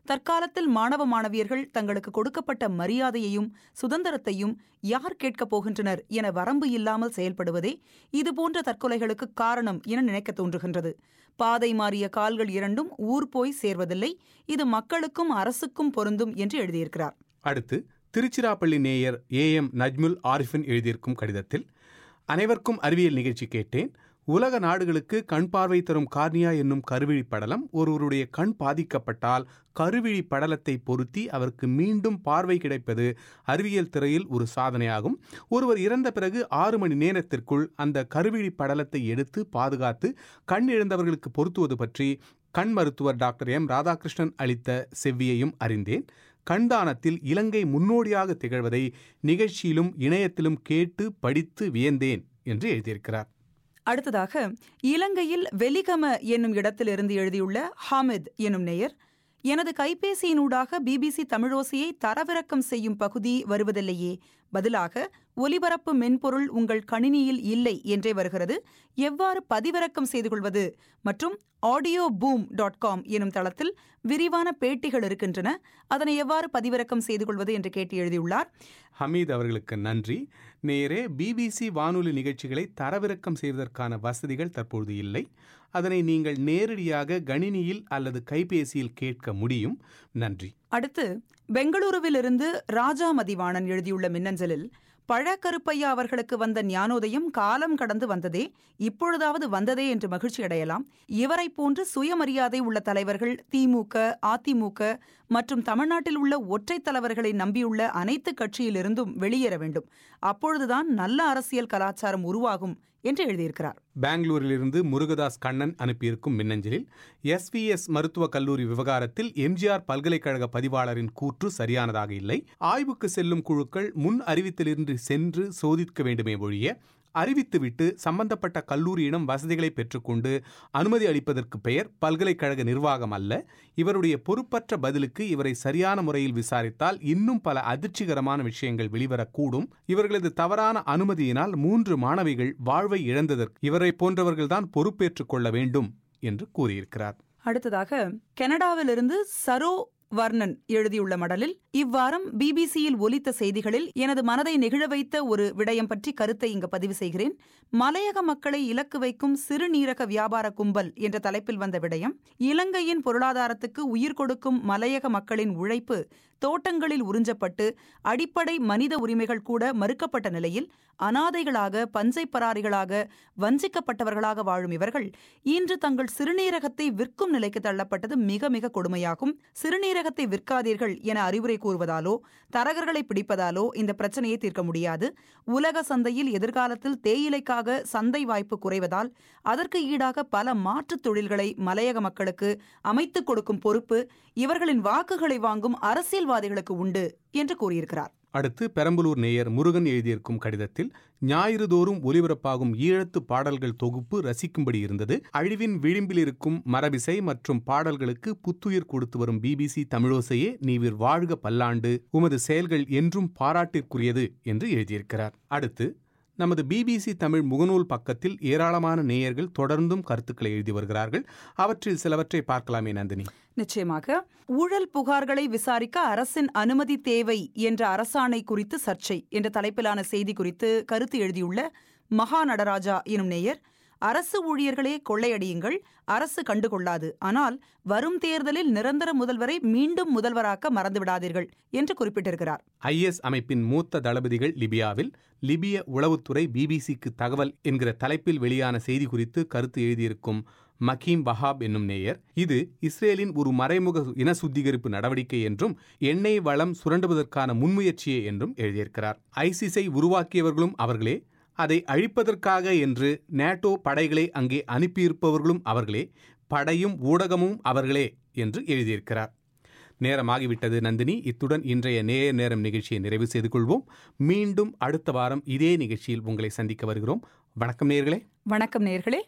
[SPEAKER 21] தற்காலத்தில் மாணவ மாணவியர்கள் தங்களுக்கு கொடுக்கப்பட்ட மரியாதையையும் சுதந்திரத்தையும் யார் கேட்கப் போகின்றனர் என வரம்பு இல்லாமல் செயல்படுவதே இதுபோன்ற தற்கொலைகளுக்கு காரணம் என நினைக்க தோன்றுகின்றது பாதை மாறிய கால்கள் இரண்டும் ஊர் போய் சேர்வதில்லை இது மக்களுக்கும் அரசுக்கும் பொருந்தும் என்று எழுதியிருக்கிறார்
[SPEAKER 20] அடுத்து திருச்சிராப்பள்ளி நேயர் ஏ எம் நஜ்முல் ஆரிஃபின் எழுதியிருக்கும் கடிதத்தில் அனைவருக்கும் அறிவியல் நிகழ்ச்சி கேட்டேன் உலக நாடுகளுக்கு கண் பார்வை தரும் கார்னியா என்னும் கருவிழி படலம் ஒருவருடைய கண் பாதிக்கப்பட்டால் கருவிழி படலத்தை பொருத்தி அவருக்கு மீண்டும் பார்வை கிடைப்பது அறிவியல் துறையில் ஒரு சாதனையாகும் ஒருவர் இறந்த பிறகு ஆறு மணி நேரத்திற்குள் அந்த கருவிழி படலத்தை எடுத்து பாதுகாத்து கண் இழந்தவர்களுக்கு பொருத்துவது பற்றி கண் மருத்துவர் டாக்டர் எம் ராதாகிருஷ்ணன் அளித்த செவ்வியையும் அறிந்தேன் கண்தானத்தில் இலங்கை முன்னோடியாக திகழ்வதை நிகழ்ச்சியிலும் இணையத்திலும் கேட்டு படித்து வியந்தேன் என்று எழுதியிருக்கிறார்
[SPEAKER 21] அடுத்ததாக இலங்கையில் வெலிகம என்னும் இடத்திலிருந்து எழுதியுள்ள ஹாமித் என்னும் நேயர் எனது கைபேசியினூடாக பிபிசி தமிழோசையை தரவிறக்கம் செய்யும் பகுதி வருவதில்லையே பதிலாக ஒலிபரப்பு மென்பொருள் உங்கள் கணினியில் இல்லை என்றே வருகிறது எவ்வாறு பதிவிறக்கம் செய்து கொள்வது மற்றும் ஆடியோ பூம் டாட் காம் எனும் தளத்தில் விரிவான பேட்டிகள் இருக்கின்றன அதனை எவ்வாறு பதிவிறக்கம் செய்து கொள்வது என்று கேட்டு எழுதியுள்ளார்
[SPEAKER 20] ஹமீத் அவர்களுக்கு நன்றி நேரே பிபிசி வானொலி நிகழ்ச்சிகளை தரவிறக்கம் செய்வதற்கான வசதிகள் தற்பொழுது இல்லை அதனை நீங்கள் நேரடியாக கணினியில் அல்லது கைபேசியில் கேட்க முடியும் நன்றி
[SPEAKER 21] அடுத்து பெங்களூருவிலிருந்து ராஜா மதிவாணன் எழுதியுள்ள மின்னஞ்சலில் பழக்கருப்பையா அவர்களுக்கு வந்த ஞானோதயம் காலம் கடந்து வந்ததே இப்பொழுதாவது வந்ததே என்று மகிழ்ச்சி அடையலாம் இவரைப் போன்று சுயமரியாதை உள்ள தலைவர்கள் திமுக அதிமுக மற்றும் தமிழ்நாட்டில் உள்ள ஒற்றைத் தலைவர்களை நம்பியுள்ள அனைத்து கட்சியிலிருந்தும் வெளியேற வேண்டும் அப்பொழுதுதான் நல்ல அரசியல் கலாச்சாரம் உருவாகும் என்று எழுதியிருக்கிறார்
[SPEAKER 20] பெங்களூரிலிருந்து முருகதாஸ் கண்ணன் அனுப்பியிருக்கும் மின்னஞ்சலில் எஸ்விஎஸ் மருத்துவக் கல்லூரி விவகாரத்தில் எம்ஜிஆர் பல்கலைக்கழக பதிவாளரின் கூற்று சரியானதாக இல்லை ஆய்வுக்கு செல்லும் குழுக்கள் முன் அறிவித்திலிருந்து சென்று சோதிக்க வேண்டுமே ஒழிய அறிவித்துவிட்டு சம்பந்தப்பட்ட கல்லூரியிடம் வசதிகளை பெற்றுக்கொண்டு அனுமதி அளிப்பதற்கு பெயர் பல்கலைக்கழக நிர்வாகம் அல்ல இவருடைய பொறுப்பற்ற பதிலுக்கு இவரை சரியான முறையில் விசாரித்தால் இன்னும் பல அதிர்ச்சிகரமான விஷயங்கள் வெளிவரக்கூடும் இவர்களது தவறான அனுமதியினால் மூன்று மாணவிகள் வாழ்வை இழந்ததற்கு இவரை போன்றவர்கள்தான் பொறுப்பேற்றுக் கொள்ள வேண்டும் என்று கூறியிருக்கிறார்
[SPEAKER 21] அடுத்ததாக கனடாவிலிருந்து சரோ வர்ணன் எழுதியுள்ள மடலில் இவ்வாரம் பிபிசியில் ஒலித்த செய்திகளில் எனது மனதை நெகிழ வைத்த ஒரு விடயம் பற்றி கருத்தை இங்கு பதிவு செய்கிறேன் மலையக மக்களை இலக்கு வைக்கும் சிறுநீரக வியாபார கும்பல் என்ற தலைப்பில் வந்த விடயம் இலங்கையின் பொருளாதாரத்துக்கு உயிர் கொடுக்கும் மலையக மக்களின் உழைப்பு தோட்டங்களில் உறிஞ்சப்பட்டு அடிப்படை மனித உரிமைகள் கூட மறுக்கப்பட்ட நிலையில் அனாதைகளாக பஞ்சை பராரிகளாக வஞ்சிக்கப்பட்டவர்களாக வாழும் இவர்கள் இன்று தங்கள் சிறுநீரகத்தை விற்கும் நிலைக்கு தள்ளப்பட்டது மிக மிக கொடுமையாகும் சிறுநீரகத்தை விற்காதீர்கள் என அறிவுரை கூறுவதாலோ தரகர்களை பிடிப்பதாலோ இந்த பிரச்சனையை தீர்க்க முடியாது உலக சந்தையில் எதிர்காலத்தில் தேயிலைக்காக சந்தை வாய்ப்பு குறைவதால் அதற்கு ஈடாக பல மாற்றுத் தொழில்களை மலையக மக்களுக்கு அமைத்துக் கொடுக்கும் பொறுப்பு இவர்களின் வாக்குகளை வாங்கும் அரசியல்வாதிகளுக்கு உண்டு என்று கூறியிருக்கிறார்
[SPEAKER 20] அடுத்து பெரம்பலூர் நேயர் முருகன் எழுதியிருக்கும் கடிதத்தில் ஞாயிறுதோறும் ஒலிபரப்பாகும் ஈழத்து பாடல்கள் தொகுப்பு ரசிக்கும்படி இருந்தது அழிவின் விளிம்பில் இருக்கும் மரபிசை மற்றும் பாடல்களுக்கு புத்துயிர் கொடுத்து வரும் பிபிசி தமிழோசையே நீவிர் வாழ்க பல்லாண்டு உமது செயல்கள் என்றும் பாராட்டிற்குரியது என்று எழுதியிருக்கிறார் அடுத்து நமது பிபிசி தமிழ் முகநூல் பக்கத்தில் ஏராளமான நேயர்கள் தொடர்ந்தும் கருத்துக்களை எழுதி வருகிறார்கள் அவற்றில் சிலவற்றை பார்க்கலாமே நந்தினி
[SPEAKER 21] நிச்சயமாக ஊழல் புகார்களை விசாரிக்க அரசின் அனுமதி தேவை என்ற அரசாணை குறித்து சர்ச்சை என்ற தலைப்பிலான செய்தி குறித்து கருத்து எழுதியுள்ள மகா நடராஜா எனும் நேயர் அரசு ஊழியர்களே கொள்ளையடியுங்கள் அரசு கண்டுகொள்ளாது ஆனால் வரும் தேர்தலில் நிரந்தர முதல்வரை மீண்டும் முதல்வராக்க மறந்துவிடாதீர்கள் என்று குறிப்பிட்டிருக்கிறார்
[SPEAKER 20] ஐஎஸ் அமைப்பின் மூத்த தளபதிகள் லிபியாவில் லிபிய உளவுத்துறை பிபிசிக்கு தகவல் என்கிற தலைப்பில் வெளியான செய்தி குறித்து கருத்து எழுதியிருக்கும் மகீம் வஹாப் என்னும் நேயர் இது இஸ்ரேலின் ஒரு மறைமுக இன சுத்திகரிப்பு நடவடிக்கை என்றும் எண்ணெய் வளம் சுரண்டுவதற்கான முன்முயற்சியே என்றும் எழுதியிருக்கிறார் ஐசிஸை உருவாக்கியவர்களும் அவர்களே அதை அழிப்பதற்காக என்று நேட்டோ படைகளை அங்கே அனுப்பியிருப்பவர்களும் அவர்களே படையும் ஊடகமும் அவர்களே என்று எழுதியிருக்கிறார் நேரமாகிவிட்டது நந்தினி இத்துடன் இன்றைய நேய நேரம் நிகழ்ச்சியை நிறைவு செய்து கொள்வோம் மீண்டும் அடுத்த வாரம் இதே நிகழ்ச்சியில் உங்களை சந்திக்க வருகிறோம் வணக்கம் நேர்களே
[SPEAKER 21] வணக்கம் நேர்களே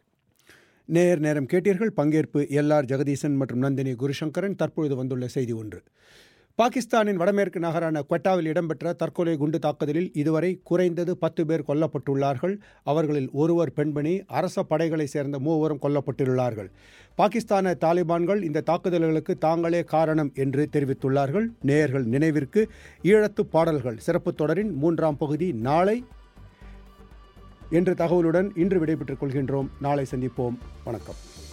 [SPEAKER 1] நேர் நேரம் கேட்டீர்கள் பங்கேற்பு எல் ஆர் ஜெகதீசன் மற்றும் நந்தினி குருசங்கரன் தற்பொழுது வந்துள்ள செய்தி ஒன்று பாகிஸ்தானின் வடமேற்கு நகரான குவெட்டாவில் இடம்பெற்ற தற்கொலை குண்டு தாக்குதலில் இதுவரை குறைந்தது பத்து பேர் கொல்லப்பட்டுள்ளார்கள் அவர்களில் ஒருவர் பெண்மணி அரச படைகளை சேர்ந்த மூவரும் கொல்லப்பட்டுள்ளார்கள் பாகிஸ்தான தாலிபான்கள் இந்த தாக்குதல்களுக்கு தாங்களே காரணம் என்று தெரிவித்துள்ளார்கள் நேயர்கள் நினைவிற்கு ஈழத்து பாடல்கள் சிறப்பு தொடரின் மூன்றாம் பகுதி நாளை என்ற தகவலுடன் இன்று விடைபெற்றுக் கொள்கின்றோம் நாளை சந்திப்போம் வணக்கம்